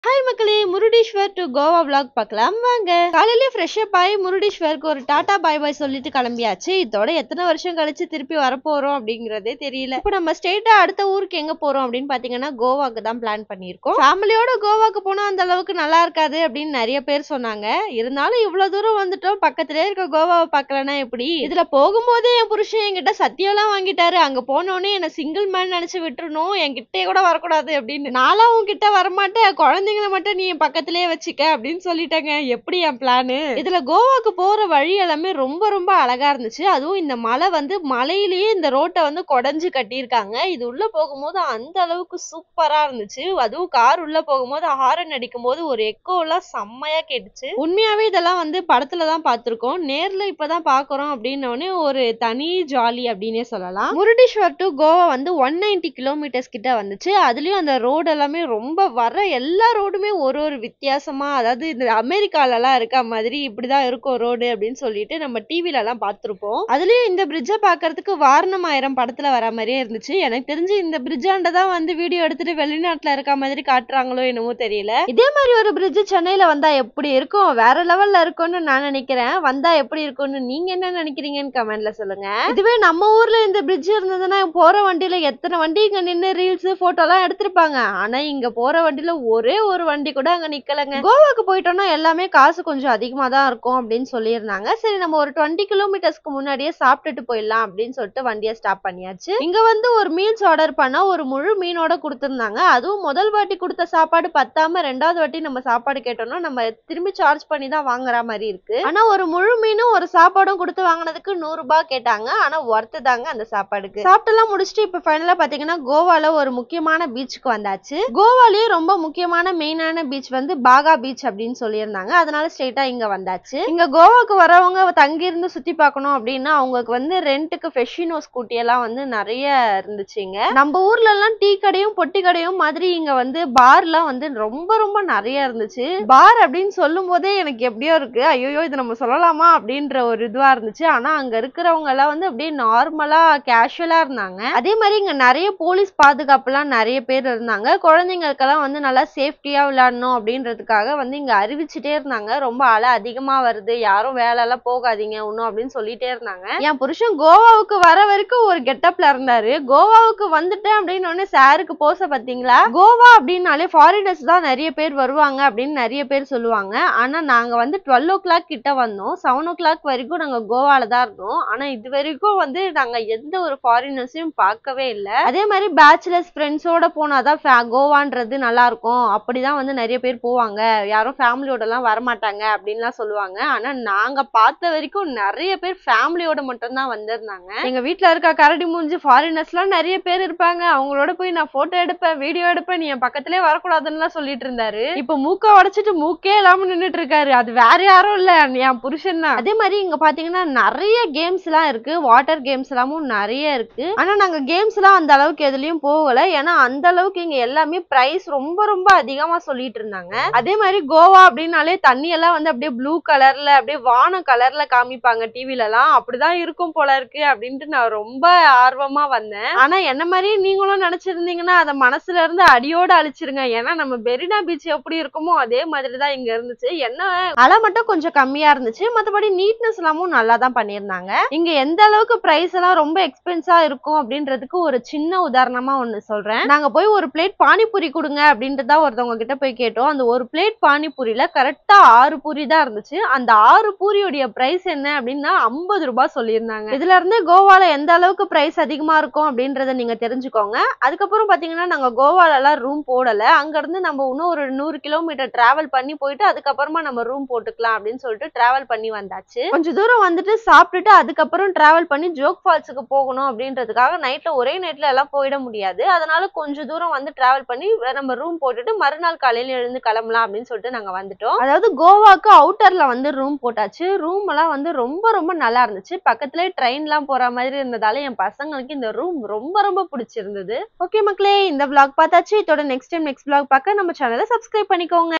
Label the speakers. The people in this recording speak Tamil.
Speaker 1: ஹாய் மக்களே முருடீஸ்வர் டு கோவா vlog பார்க்கலாம் வாங்க காலையிலே ஃப்ரெஷ் அப் ஆகி முருடீஸ்வருக்கு ஒரு டாடா பாய் பாய் சொல்லிட்டு கிளம்பியாச்சு இதோட எத்தனை வருஷம் கழிச்சு திருப்பி வரப்போறோம் அப்படிங்கறதே தெரியல இப்போ நம்ம ஸ்ட்ரெயிட்டா அடுத்த ஊருக்கு எங்க போறோம் அப்படின்னு பாத்தீங்கன்னா கோவாக்கு தான் பிளான் பண்ணியிருக்கோம் ஃபேமிலியோட கோவாக்கு போனா அந்த அளவுக்கு நல்லா இருக்காது அப்படின்னு நிறைய பேர் சொன்னாங்க இருந்தாலும் இவ்வளவு தூரம் வந்துட்டோம் பக்கத்திலே இருக்க கோவாவை பார்க்கலன்னா எப்படி இதுல போகும்போதே என் புருஷன் என்கிட்ட சத்தியம்லாம் வாங்கிட்டாரு அங்க போனோடனே என்ன சிங்கிள் மேன் நினைச்சு விட்டுறணும் என்கிட்டே கூட வரக்கூடாது அப்படின்னு நானும் உன்கிட்ட வரமாட்டேன் குழந்தைங்கள மட்டும் நீ என் பக்கத்திலேயே வச்சுக்க அப்படின்னு சொல்லிட்டேங்க எப்படி என் பிளானு இதுல கோவாக்கு போற வழி எல்லாமே ரொம்ப ரொம்ப அழகா இருந்துச்சு அதுவும் இந்த மலை வந்து மலையிலேயே இந்த ரோட்டை வந்து குடஞ்சு கட்டியிருக்காங்க இது உள்ள போகும்போது அந்த அளவுக்கு சூப்பரா இருந்துச்சு அதுவும் கார் உள்ள போகும்போது ஹாரன் அடிக்கும் போது ஒரு எக்கோ எல்லாம் செம்மையா கேட்டுச்சு உண்மையாவே இதெல்லாம் வந்து படத்துல தான் பார்த்திருக்கோம் நேர்ல இப்பதான் பாக்குறோம் அப்படின்னோடனே ஒரு தனி ஜாலி அப்படின்னே சொல்லலாம் முருடேஸ்வர் டு கோவா வந்து ஒன் நைன்டி கிலோமீட்டர்ஸ் கிட்ட வந்துச்சு அதுலயும் அந்த ரோடு எல்லாமே ரொம்ப வர எல்லா ரோடுமே ஒரு ஒரு வித்தியாசமா அதாவது இந்த அமெரிக்கால எல்லாம் இருக்க மாதிரி இப்படிதான் இருக்கும் ரோடு அப்படின்னு சொல்லிட்டு நம்ம டிவில எல்லாம் பார்த்திருப்போம் அதுலயும் இந்த பிரிட்ஜை பாக்குறதுக்கு வாரணம் ஆயிரம் படத்துல வர மாதிரியே இருந்துச்சு எனக்கு தெரிஞ்சு இந்த பிரிட்ஜாண்ட தான் வந்து வீடியோ எடுத்துட்டு வெளிநாட்டுல இருக்க மாதிரி காட்டுறாங்களோ என்னமோ தெரியல இதே மாதிரி ஒரு பிரிட்ஜ் சென்னையில வந்தா எப்படி இருக்கும் வேற லெவல்ல இருக்கும்னு நான் நினைக்கிறேன் வந்தா எப்படி இருக்கும்னு நீங்க என்ன நினைக்கிறீங்கன்னு கமெண்ட்ல சொல்லுங்க இதுவே நம்ம ஊர்ல இந்த பிரிட்ஜ் இருந்ததுன்னா போற வண்டியில எத்தனை வண்டி இங்க நின்னு ரீல்ஸ் போட்டோ எல்லாம் எடுத்திருப்பாங்க ஆனா இங்க போற வண்டியில ஒரே ஒரு வண்டி கூட அங்க நிக்கலங்க கோவாக்கு போயிட்டோம்னா எல்லாமே காசு கொஞ்சம் அதிகமா தான் இருக்கும் அப்படின்னு சொல்லியிருந்தாங்க சரி நம்ம ஒரு டுவெண்ட்டி கிலோமீட்டர்ஸ்க்கு முன்னாடியே சாப்பிட்டுட்டு போயிடலாம் அப்படின்னு சொல்லிட்டு வண்டியை ஸ்டாப் பண்ணியாச்சு இங்க வந்து ஒரு மீல்ஸ் ஆர்டர் பண்ணா ஒரு முழு மீனோட கொடுத்திருந்தாங்க அதுவும் முதல் வாட்டி கொடுத்த சாப்பாடு பத்தாம ரெண்டாவது வாட்டி நம்ம சாப்பாடு கேட்டோம்னா நம்ம திரும்பி சார்ஜ் பண்ணி தான் வாங்குற மாதிரி இருக்கு ஆனா ஒரு முழு மீனும் ஒரு சாப்பாடும் கொடுத்து வாங்கினதுக்கு நூறு ரூபாய் கேட்டாங்க ஆனா ஒர்த்து தாங்க அந்த சாப்பாடுக்கு சாப்பிட்டெல்லாம் முடிச்சுட்டு இப்ப ஃபைனலா பாத்தீங்கன்னா கோவால ஒரு முக்கியமான பீச்சுக்கு வந்தாச்சு கோவாலயே ரொம்ப முக்கியமான மெயினான பீச் வந்து பாகா பீச் அப்படின்னு சொல்லியிருந்தாங்க அதனால ஸ்ட்ரெயிட்டா இங்க வந்தாச்சு இங்க கோவாக்கு வரவங்க தங்கி இருந்து சுத்தி பார்க்கணும் அப்படின்னா அவங்களுக்கு வந்து ரெண்ட்டுக்கு ஃபெஷினோ ஸ்கூட்டி எல்லாம் வந்து நிறைய இருந்துச்சுங்க நம்ம ஊர்ல எல்லாம் டீ கடையும் பொட்டி கடையும் மாதிரி இங்க வந்து பார்லாம் வந்து ரொம்ப ரொம்ப நிறைய இருந்துச்சு பார் அப்படின்னு சொல்லும் போதே எனக்கு எப்படியோ இருக்கு ஐயோ இது நம்ம சொல்லலாமா அப்படின்ற ஒரு இதுவா இருந்துச்சு ஆனா அங்க இருக்கிறவங்க எல்லாம் வந்து அப்படியே நார்மலா கேஷுவலா இருந்தாங்க அதே மாதிரி இங்க நிறைய போலீஸ் பாதுகாப்புலாம் நிறைய பேர் இருந்தாங்க குழந்தைங்களுக்கெல்லாம் வந்து நல்லா சேஃப்டியா விளையாடணும் அப்படின்றதுக்காக வந்து இங்க அறிவிச்சுட்டே இருந்தாங்க ரொம்ப அலை அதிகமா வருது யாரும் வேலை எல்லாம் போகாதீங்க இன்னும் அப்படின்னு சொல்லிட்டே இருந்தாங்க என் புருஷன் கோவாவுக்கு வர வரைக்கும் ஒரு கெட்டப்ல இருந்தாரு கோவாவுக்கு வந்துட்டேன் அப்படின்னு உடனே சாருக்கு போச பாத்தீங்களா கோவா அப்படின்னாலே ஃபாரினர்ஸ் தான் நிறைய பேர் வருவாங்க அப்படின்னு நிறைய பேர் சொல்லுவாங்க ஆனா நாங்க வந்து டுவெல் ஓ கிளாக் கிட்ட வந்தோம் செவன் ஓ கிளாக் வரைக்கும் நாங்க கோவால தான் இருந்தோம் ஆனா இது வரைக்கும் வந்து நாங்க எந்த ஒரு ஃபாரினர்ஸையும் பார்க்கவே இல்லை அதே மாதிரி பேச்சுலர்ஸ் ஃப்ரெண்ட்ஸோட போனாதான் fa- கோவான்றது நல்லா இருக்கும் அப்படிதான் வந்து நிறைய பேர் போவாங்க யாரும் ஃபேமிலியோட எல்லாம் வரமாட்டாங்க அப்படின்லாம் சொல்லுவாங்க ஆனா நாங்க பார்த்த வரைக்கும் நிறைய பேர் ஃபேமிலியோட மட்டும்தான் வந்திருந்தாங்க எங்க வீட்ல இருக்க கரடி மூஞ்சி ஃபாரினர்ஸ் எல்லாம் நிறைய பேர் இருப்பாங்க அவங்களோட போய் நான் போட்டோ எடுப்பேன் வீடியோ எடுப்பேன் நீ என் பக்கத்திலே வரக்கூடாதுன்னு சொல்லிட்டு இருந்தாரு இப்ப மூக்க உடைச்சிட்டு மூக்கே இல்லாம நின்னுட்டு இருக்காரு அது வேற யாரும் இல்ல என் புருஷன் தான் அதே மாதிரி இங்க பாத்தீங்கன்னா நிறைய கேம்ஸ் எல்லாம் இருக்கு வாட்டர் கேம்ஸ் எல்லாமும் நிறைய இருக்கு ஆனா நாங்க கேம்ஸ் எல்லாம் அந்த அளவுக்கு எதுலயும் போகல ஏன்னா அந்த அளவுக்கு இங்க எல்லாமே பிரைஸ் ரொம்ப ரொம்ப அதிகமா சொல்லிட்டு இருந்தாங்க அதே மாதிரி கோவா அப்படின்னாலே தண்ணி எல்லாம் வந்து அப்படியே ப்ளூ கலர்ல அப்படியே வானம் கலர்ல காமிப்பாங்க டிவில எல்லாம் அப்படிதான் இருக்கும் போல இருக்கு அப்படின்ட்டு நான் ரொம்ப ஆர்வமா வந்தேன் ஆனா என்ன மாதிரி நீங்களும் நினைச்சிருந்தீங்கன்னா அதை மனசுல இருந்து அடியோட அழிச்சிருங்க ஏன்னா நம்ம பெரினா பீச் எப்படி இருக்குமோ அதே மாதிரி தான் இங்க இருந்துச்சு என்ன அலை மட்டும் கொஞ்சம் கம்மியா இருந்துச்சு மத்தபடி நீட்னஸ் எல்லாமும் நல்லா தான் பண்ணியிருந்தாங்க இங்க எந்த அளவுக்கு பிரைஸ் எல்லாம் ரொம்ப எக்ஸ்பென்ஸா இருக்கும் அப்படின்றதுக்கு ஒரு சின்ன உதாரணமா ஒண்ணு சொல்றேன் நாங்க போய் ஒரு பிளேட் பானிபூரி கொடுங்க அப்படின்ட்டு தான் ஒருத்தவங்க கிட்ட போய் கேட்டோம் அந்த ஒரு பிளேட் பானிபூரியில கரெக்டா ஆறு பூரி தான் இருந்துச்சு அந்த ஆறு பூரியோடைய பிரைஸ் என்ன அப்படின்னா ஐம்பது ரூபாய் சொல்லியிருந்தாங்க இதுல இருந்து கோவால எந்த அளவுக்கு பிரைஸ் அதிகமா இருக்கும் அப்படின்றத நீங்க தெரிஞ்சுக்கோங்க அதுக்கப்புறம் பாத்தீங்கன்னா நாங்க கோவால எல்லாம் ரூம் போடல அங்க இருந்து நம்ம இன்னும் ஒரு நூறு கிலோமீட்டர் டிராவல் பண்ணி போயிட்டு அதுக்கப்புறமா நம்ம ரூம் போட்டுக்கலாம் அப்படின்னு சொல்லிட்டு டிராவல் பண்ணி வந்தாச்சு கொஞ்ச தூரம் வந்துட்டு சாப்பிட்டுட்டு அதுக்கப்புறம் டிராவல் பண்ணி ஜோக் ஃபால்ஸுக்கு போகணும் அப்படின்றதுக்காக நைட்ல ஒரே நைட்ல எல்லாம் போயிட முடியாது அதனால கொஞ்ச தூரம் வந்து டிராவல் பண்ணி நம்ம ரூம் போட்டுட்டு மறுநாள் காலையில எழுந்து கிளம்பலாம் அப்படின்னு சொல்லிட்டு நாங்க வந்துட்டோம் அதாவது கோவாக்கு அவுட்டர்ல வந்து ரூம் போட்டாச்சு ரூம் எல்லாம் வந்து ரொம்ப ரொம்ப நல்லா இருந்துச்சு பக்கத்துலயே ட்ரெயின் எல்லாம் போற மாதிரி இருந்ததால என் பசங்களுக்கு இந்த ரூம் ரொம்ப ரொம்ப பிடிச்சிருந்தது ஓகே மக்களே இந்த vlog பார்த்தாச்சு இதோட நெக்ஸ்ட் டைம் நெக்ஸ்ட் vlog பார்க்க நம்ம சேனலை சப்ஸ்கிரைப் பண்ணிக்கோங்க